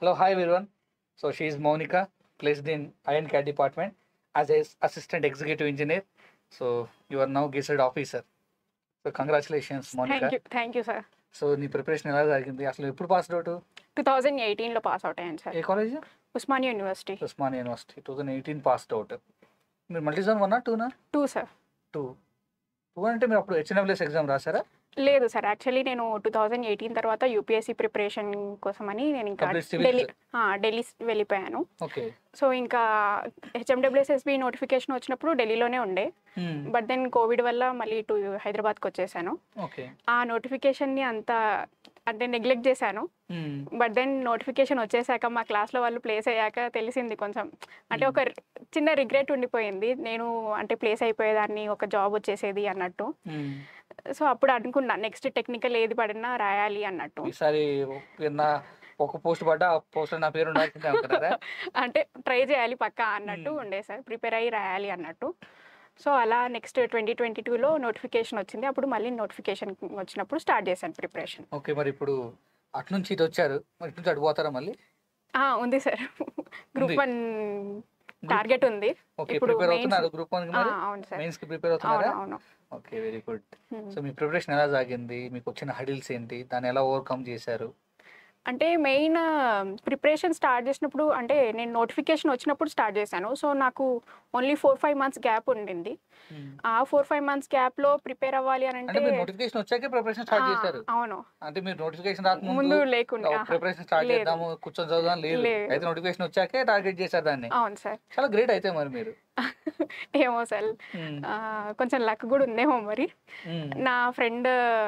Hello, hi everyone. So she is Monica, placed in Iron Cat department as a assistant executive engineer. So you are now gazetted officer. So congratulations, Monica. Thank you thank you sir so నీ preparation ఎలా జరిగింది అసలు ఎప్పుడు pass out two thousand ఎయిటీన్లో pass out అయ్యాను sir ఏ college Osmania university Osman university two thousand eighteen pass out మీరు multizone వన్నా టూనా టూ సార్ టూ టూ అంటే మీరు అప్పుడు హెచ్ఎన్ఎంఎస్ ఎగ్జామ్ రాసారా లేదు సార్ యాక్చువల్లీ నేను టూ థౌజండ్ ఎయిటీన్ తర్వాత యూపీఎస్సీ ప్రిపరేషన్ కోసమని నేను ఇంకా Complete civil ఢిల్లీ ఆ, ఢిల్లీ వెళ్ళిపోయాను ఓకే సో ఇంకా హెచ్ఎండబ్ల్యూఎస్ఎస్బి నోటిఫికేషన్ వచ్చినప్పుడు ఢిల్లీలోనే ఉండే బట్ దెన్ కోవిడ్ వల్ల మళ్ళీ ఇటు హైదరాబాద్కి వచ్చేసాను ఓకే ఆ నోటిఫికేషన్ని అంత అంటే నెగ్లెక్ట్ చేశాను బట్ దెన్ నోటిఫికేషన్ వచ్చేసాక మా క్లాస్లో వాళ్ళు ప్లేస్ అయ్యాక తెలిసింది కొంచెం అంటే ఒక రి- చిన్న రిగ్రెట్ ఉండిపోయింది నేను అంటే ప్లేస్ అయిపోయేదాన్ని ఒక జాబ్ వచ్చేసేది అన్నట్టు సో అప్పుడు అనుకున్నా నెక్స్ట్ టెక్నికల్ ఏది పడినా రాయాలి అన్నట్టు ఈసారి నా ఒక పోస్ట్ పడ్డా ఆ పోస్ట్ నా పేరు ఉండాల్సిందే అనుకున్నారా అంటే ట్రై చేయాలి పక్కా అన్నట్టు Hmm. ఉండే సార్ ప్రిపేర్ అయ్యి రాయాలి అన్నట్టు సో అలా నెక్స్ట్ ట్వంటీ ట్వంటీ టూలో నోటిఫికేషన్ వచ్చింది అప్పుడు మళ్ళీ నోటిఫికేషన్ వచ్చినప్పుడు స్టార్ట్ చేశాను ప్రిపరేషన్ ఓకే మరి ఇప్పుడు అటు నుంచి ఇటు వచ్చారు మరి ఇటు నుంచి అటు పోతారా మళ్ళీ ఉంది సార్ గ్రూప్ ఉంది. వన్ టార్గెట్ ఉంది ఓకే ఇప్పుడు ప్రిపేర్ mains- అవుతున్నారు గ్రూప్ వన్ ఆ, మరి అవును సార్ మెయిన్స్ కి ప్రిపేర్ అవును అవుతున్నారా అవును okay very good Hmm. So మీ ప్రిపరేషన్ ఎలా సాగింది మీకు వచ్చిన హడిల్స్ ఏంటి దాన్ని ఎలా ఓవర్కమ్ చేశారు అంటే మెయిన్ ప్రిపరేషన్ స్టార్ట్ చేసినప్పుడు అంటే నేను నోటిఫికేషన్ వచ్చినప్పుడు స్టార్ట్ చేశాను సో నాకు only four five months gap ఉండింది ఆ ఫోర్ ఫైవ్ మంత్స్ గ్యాప్ లో ప్రిపేర్ అవ్వాలి అని అంటే అంటే మీరు నోటిఫికేషన్ వచ్చాకే ప్రిపరేషన్ స్టార్ట్ ఆ, చేశారు అవును అంటే మీరు నోటిఫికేషన్ ముందు రాకముందు లేకుండా ఆహా. ప్రిపరేషన్ స్టార్ట్ లేదు. చేద్దాము కూర్చొని చదువుదాం లేదు లేదు. అయితే నోటిఫికేషన్ వచ్చాకే టార్గెట్ చేశారు దాన్ని అవును సార్ చాలా గ్రేట్ అయితే మరి మీరు ఏమో సార్ Hmm. ఆ, కొంచెం లక్ కూడా ఉందేమో మరి Hmm. నా ఫ్రెండ్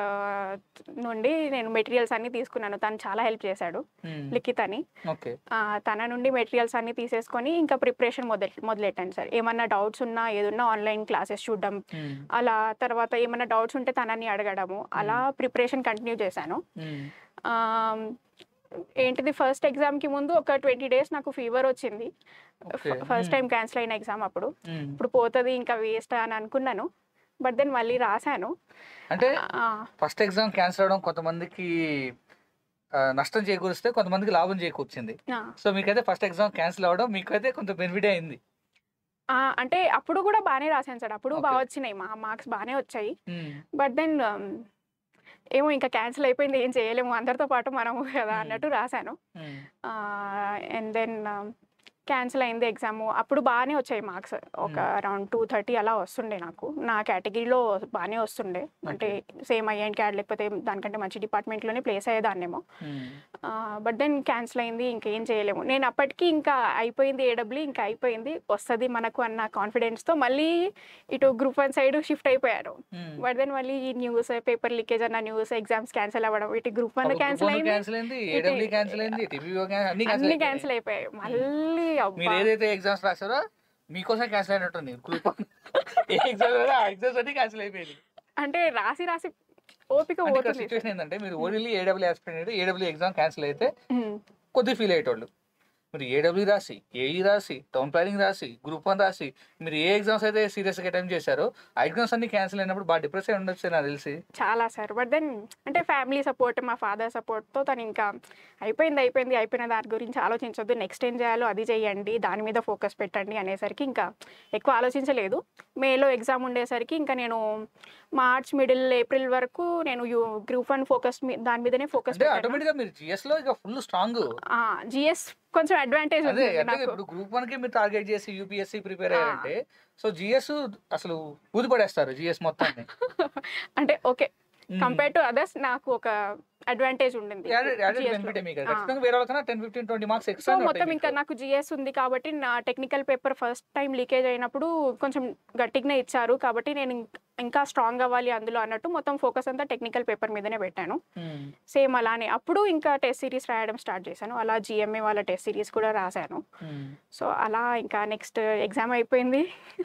నుండి నేను మెటీరియల్స్ అన్ని తీసుకున్నాను తను చాలా హెల్ప్ చేశాడు Hmm. లిఖిత్ అని ఓకే ఆ, తన నుండి మెటీరియల్స్ అన్ని తీసేసుకొని ఇంకా ప్రిపరేషన్ మొదలు మొదలెట్టాను సార్ ఏమన్నా డౌట్స్ ఉన్నా ఏదున్నా ఆన్లైన్ క్లాసెస్ చూడడం Hmm. అలా తర్వాత ఏమైనా డౌట్స్ ఉంటే తనని అడగడము అలా ప్రిపరేషన్ కంటిన్యూ చేశాను Hmm. ఆమ్, ఏంటిది ఫస్ట్ ఎగ్జామ్కి ముందు ఒక ట్వంటీ డేస్ నాకు ఫీవర్ వచ్చింది Okay. First Hmm. Time cancel అయిన ఎగ్జామ్ అప్పుడు Hmm. ఇప్పుడు పోతుంది ఇంకా వేస్ట్ అని అనుకున్నాను బట్ దెన్ మళ్ళీ రాశాను అంటే ఆ, ఫస్ట్ ఎగ్జామ్ క్యాన్సిల్ అవడం కొంతమందికి ఆ, నష్టం చేకూరిస్తే కొంతమందికి లాభం చేకూర్చింది ఆ, సో మీకైతే ఫస్ట్ ఎగ్జామ్ క్యాన్సిల్ అవ్వడం మీకైతే కొంత బెనిఫిట్ అయింది ఆ, అంటే అప్పుడు కూడా బాగానే రాశాను సార్ అప్పుడు Okay. బాగా వచ్చినాయి మా మార్క్స్ బాగానే వచ్చాయి Hmm. బట్ దెన్ ఏమో ఇంకా క్యాన్సిల్ అయిపోయింది ఏం చేయలేము అందరితో పాటు మనము కదా Hmm. అన్నట్టు రాశాను Hmm. అండ్ దెన్ క్యాన్సిల్ అయింది ఎగ్జామ్ అప్పుడు బాగానే వచ్చాయి మార్క్స్ ఒక Hmm. అరౌండ్ టూ థర్టీ అలా వస్తుండే నాకు నా కేటగిరీలో బాగానే వస్తుండే అంటే సేమ్ ఐఎన్ క్యాడ్ లేకపోతే దానికంటే మంచి డిపార్ట్మెంట్లోనే ప్లేస్ అయ్యేదాన్నేమో Hmm. బట్ దెన్ క్యాన్సిల్ అయింది ఇంకేం చేయలేము నేను అప్పటికి ఇంకా అయిపోయింది ఏడబ్ల్యూ ఇంకా అయిపోయింది వస్తుంది మనకు అన్న కాన్ఫిడెన్స్తో మళ్ళీ ఇటు గ్రూప్ వన్ సైడ్ షిఫ్ట్ అయిపోయాను Hmm. బట్ దెన్ మళ్ళీ ఈ న్యూస్ పేపర్ లీకేజ్ అన్న న్యూస్ ఎగ్జామ్స్ క్యాన్సిల్ అవ్వడం ఇటు గ్రూప్ వన్ అప్పుడు క్యాన్సిల్ group one అయింది cancel అయింది ఇటు- ఏడబ్ల్యూ క్యాన్సిల్ అయింది టీవీఓ అన్ని అన్ని క్యాన్సిల్ క్యాన్సిల్ అయిపోయాయి మళ్ళీ అబ్బా. మీరు ఏదైతే ఎగ్జామ్స్ రాశారో మీకోసం క్యాన్సిల్ అయినట్టుంది గ్రూప్ ఏ ఎగ్జామ్ ఆ ఎగ్జామ్స్ అన్ని క్యాన్సిల్ అయిపోయింది అంటే రాసి రాసి ఓపిక అంటే ఇక్కడ పోతుంది సిచ్యువేషన్ ఏంటంటే మీరు only AW aspirant AW exam cancel అయితే ఉమ్. కొద్ది ఫీల్ అయ్యేటోళ్ళు మీరు ఏడబ్ల్యూ రాసి ఏఈ రాసి టౌన్ ప్లానింగ్ రాసి గ్రూప్ వన్ రాసి మీరు ఏ ఎగ్జామ్స్ అయితే సీరియస్గా అటెంప్ట్ చేశారో ఆ ఎగ్జామ్స్ అన్ని క్యాన్సిల్ అయినప్పుడు బాగా డిప్రెస్ అయి ఉండొచ్చు నాకు తెలిసి చాలా సార్ బట్ దెన్ అంటే ఫ్యామిలీ సపోర్ట్ మా ఫాదర్ సపోర్ట్తో తను ఇంకా అయిపోయింది అయిపోయింది అయిపోయిన దాని గురించి ఆలోచించొద్దు నెక్స్ట్ ఏం చేయాలో అది చేయండి దాని మీద ఫోకస్ పెట్టండి అనేసరికి ఇంకా ఎక్కువ ఆలోచించలేదు మేలో ఎగ్జామ్ ఉండేసరికి ఇంకా నేను మార్చ్ మిడిల్ ఏప్రిల్ వరకు నేను యూ గ్రూప్ వన్ ఫోకస్ దాని మీదనే ఫోకస్ అంటే ఆటోమేటిక్ గా మీరు జిఎస్ లో ఇక ఫుల్ స్ట్రాంగ్ జిఎస్ కొంచెం అడ్వాంటేజ్ అదే ఉంది అంటే నాకు ఇప్పుడు గ్రూప్ వన్ కి మీరు టార్గెట్ చేసి యూపీఎస్సీ ప్రిపేర్ ఆ. అయ్యారంటే సో జిఎస్ అసలు ఊదిపడేస్తారు జిఎస్ మొత్తాన్ని అంటే ఓకే కంపేర్ టు అదర్స్ నాకు ఒక అడ్వాంటేజ్ ఉండింది GS లో. బెనిఫిట్ మీకు ఆ. ఖచ్చితంగా వేరే వాళ్ళకన్నా ten fifteen twenty marks so extra మొత్తం ఇంకా నాకు జిఎస్ ఉంది కాబట్టి నా technical paper first time leakage అయినప్పుడు కొంచెం గట్టిగానే ఇచ్చారు కాబట్టి నేను ఇంక్- ఇంకా స్ట్రాంగ్ అవ్వాలి అందులో అన్నట్టు మొత్తం ఫోకస్ అంతా టెక్నికల్ పేపర్ మీదనే పెట్టాను సేమ్ అలానే అప్పుడు ఇంకా టెస్ట్ సిరీస్ రాయడం స్టార్ట్ చేశాను అలా జిఎంఏ వాళ్ళ టెస్ట్ సిరీస్ కూడా రాశాను సో అలా ఇంకా నెక్స్ట్ ఎగ్జామ్ అయిపోయింది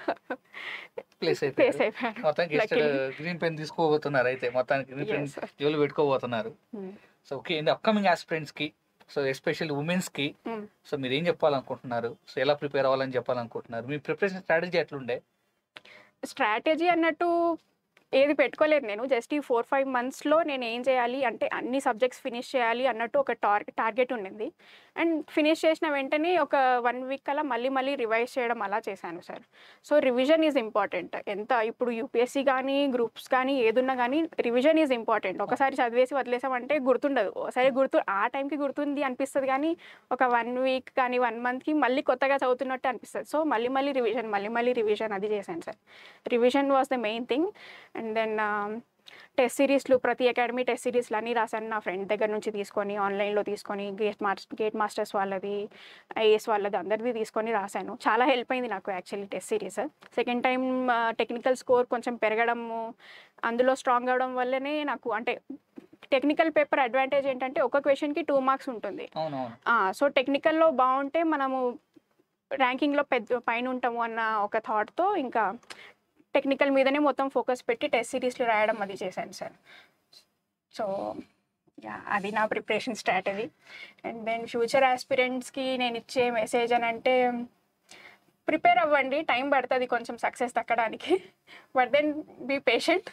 ప్లేస్ ప్లేస్ అయిపోయింది అయిపోయాను మొత్తానికి Luckily. గ్రీన్ పెన్ తీసుకోబోతున్నారు అయితే మొత్తానికి గ్రీన్ పెన్ Yes, sir. జోలు పెట్టుకోబోతున్నారు Hmm. So okay in upcoming aspirants కి సో ఎస్పెషల్ ఉమెన్స్ కి Hmm. సో మీరు ఏం చెప్పాలనుకుంటున్నారు సో ఎలా ప్రిపేర్ అవ్వాలని చెప్పాలనుకుంటున్నారు మీ ప్రిపరేషన్ స్ట్రాటజీ ఎట్లుండే స్ట్రాటజీ అన్నట్టు ఏది పెట్టుకోలేదు నేను జస్ట్ ఈ ఫోర్ ఫైవ్ మంత్స్లో నేను ఏం చేయాలి అంటే అన్ని సబ్జెక్ట్స్ ఫినిష్ చేయాలి అన్నట్టు ఒక టార్ టార్గెట్ ఉండింది అండ్ ఫినిష్ చేసిన వెంటనే ఒక వన్ వీక్ అలా మళ్ళీ మళ్ళీ రివైజ్ చేయడం అలా చేశాను sir so revision is important ఎంత ఇప్పుడు యూపీఎస్సీ కానీ గ్రూప్స్ కానీ ఏదున్నా కానీ రివిజన్ ఈజ్ ఇంపార్టెంట్ ఒకసారి చదివేసి వదిలేసామంటే గుర్తుండదు సరే గుర్తు ఆ టైంకి గుర్తుంది అనిపిస్తుంది కానీ ఒక వన్ వీక్ కానీ వన్ మంత్కి మళ్ళీ కొత్తగా చదువుతున్నట్టు అనిపిస్తుంది సో మళ్ళీ మళ్ళీ రివిజన్ మళ్ళీ మళ్ళీ రివిజన్ అది చేశాను sir revision was the main thing and then test సిరీస్లు ప్రతి అకాడమీ టెస్ట్ సిరీస్లు అన్నీ రాశాను నా ఫ్రెండ్ దగ్గర నుంచి తీసుకొని ఆన్లైన్లో తీసుకొని గేట్ మాస్ గేట్ మాస్టర్స్ వాళ్ళది ఐఏఎస్ వాళ్ళది అందరిది తీసుకొని రాశాను చాలా హెల్ప్ అయింది నాకు actually test series second time technical score కొంచెం పెరగడము అందులో స్ట్రాంగ్ అవడం వల్లనే నాకు అంటే టెక్నికల్ పేపర్ అడ్వాంటేజ్ ఏంటంటే ఒక క్వశ్చన్కి టూ మార్క్స్ ఉంటుంది అవునవును సో టెక్నికల్లో బాగుంటే మనము ర్యాంకింగ్లో పెద్ద పైన ఉంటాము అన్న ఒక థాట్తో ఇంకా టెక్నికల్ మీదనే మొత్తం ఫోకస్ పెట్టి టెస్ట్ సిరీస్లు రాయడం అది చేశాను సార్ సో యా అది నా preparation strategy and then future ఆస్పిరెంట్స్కి నేను ఇచ్చే మెసేజ్ అని అంటే ప్రిపేర్ అవ్వండి టైం పడుతుంది కొంచెం సక్సెస్ దక్కడానికి బట్ దెన్ బీ పేషెంట్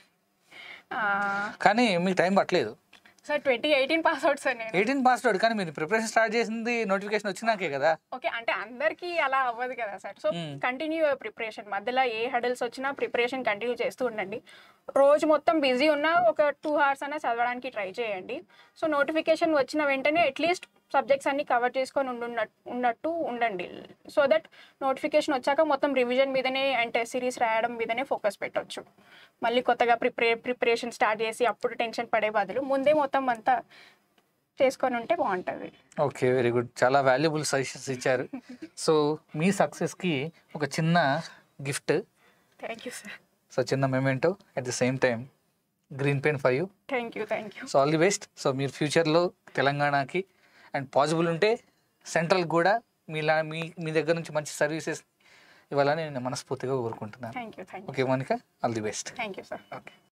కానీ మీకు టైం పట్టలేదు sir twenty eighteen pass out sir నేను ఎయిటీన్ పాస్ అవుట్ కానీ మీరు ప్రిపరేషన్ స్టార్ట్ చేసింది నోటిఫికేషన్ వచ్చినాకే కదా ఓకే అంటే అందరికీ అలా అవ్వదు కదా sir so Hmm. Continue preparation మధ్యలో ఏ హడల్స్ వచ్చినా ప్రిపరేషన్ కంటిన్యూ చేస్తూ ఉండండి రోజు మొత్తం బిజీ ఉన్నా ఒక టూ అవర్స్ అయినా చదవడానికి ట్రై చేయండి సో నోటిఫికేషన్ వచ్చిన వెంటనే అట్లీస్ట్ సబ్జెక్ట్స్ అన్ని కవర్ చేసుకొని ఉండున్నట్టు ఉన్నట్టు ఉండండి సో దట్ నోటిఫికేషన్ వచ్చాక మొత్తం రివిజన్ మీదనే అండ్ టెస్ట్ సిరీస్ రాయడం మీదనే ఫోకస్ పెట్టొచ్చు మళ్ళీ కొత్తగా ప్రిపరే ప్రిపరేషన్ స్టార్ట్ చేసి అప్పుడు టెన్షన్ పడే బదులు ముందే మొత్తం అంతా చేసుకొని ఉంటే బాగుంటుంది ఓకే వెరీ గుడ్ చాలా వాల్యుబుల్ సజెషన్స్ ఇచ్చారు సో మీ సక్సెస్కి ఒక చిన్న gift thank you sir so చిన్న memento at the same time green pen for you thank you thank you so all the best so మీరు ఫ్యూచర్లో తెలంగాణకి అండ్ పాసిబుల్ ఉంటే సెంట్రల్ కూడా మీలా మీ మీ దగ్గర నుంచి మంచి సర్వీసెస్ ఇవ్వాలని నేను మనస్ఫూర్తిగా కోరుకుంటున్నాను thank you thank you okay Monika all the best thank you sir okay